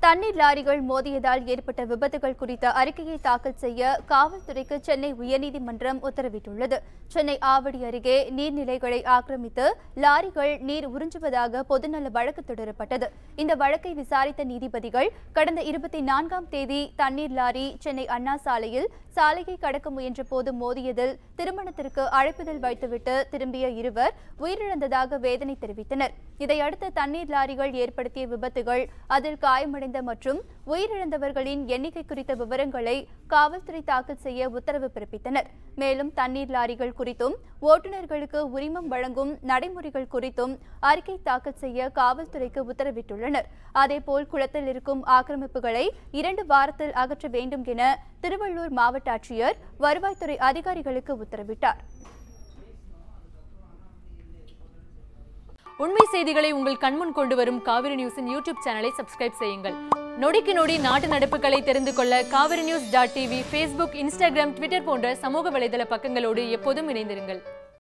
தண்ணீர் லாரிகள் மோதியதால் ஏற்பட்ட விபத்துகள் குறித்த அறிக்கையை தாக்கல் செய்ய காவல்துறைக்கு சென்னை உயர்நீதிமன்றம் உத்தரவிட்டுள்ளது சென்னை ஆவடி அருகே நீர்நிலைகளை ஆக்கிரமித்து லாரிகள் நீர் உறிஞ்சுவதாக பொதுநல வழக்கு தொடரப்பட்டது இந்த வழக்கை விசாரித்த நீதிபதிகள் கடந்த இருபத்தி நான்காம் தேதி தண்ணீர் லாரி சென்னை அண்ணா சாலையில் சாலையை கடக்க முயன்ற போது மோதியதில் திருமணத்திற்கு அழைப்புதல் வைத்துவிட்டு திரும்பிய இருவர் உயிரிழந்ததாக வேதனை தெரிவித்தனர் இதையடுத்து தண்ணீர் லாரிகள் ஏற்படுத்திய விபத்துகள் அதில் காயமடைந்த மற்றும் உயிரிழந்தவர்களின் எண்ணிக்கை குறித்த விவரங்களை காவல்துறை தாக்கல் செய்ய உத்தரவு பிறப்பித்தனர் மேலும் தண்ணீர் லாரிகள் குறித்தும் ஓட்டுநர்களுக்கு உரிமம் வழங்கும் நடைமுறைகள் குறித்தும் அறிக்கை தாக்கல் செய்ய காவல்துறைக்கு உத்தரவிட்டுள்ளனர் அதேபோல் குளத்தில் இருக்கும் ஆக்கிரமிப்புகளை இரண்டு வாரத்தில் அகற்ற வேண்டும் என திருவள்ளூர் மாவட்ட ஆட்சியர் வருவாய்த்துறை அதிகாரிகளுக்கு உத்தரவிட்டார் உண்மை செய்திகளை உங்கள் கண்முன் கொண்டு வரும் காவிரி நியூஸின் யூடியூப் சேனலை சப்ஸ்கிரைப் செய்யுங்கள் நொடிக்கு நொடி நாட்டு நடப்புகளை தெரிந்து கொள்ள Kaveri news dot TV Facebook Instagram Twitter போன்ற சமூக வலைதள பக்கங்களோடு எப்போதும் இணைந்திருங்கள்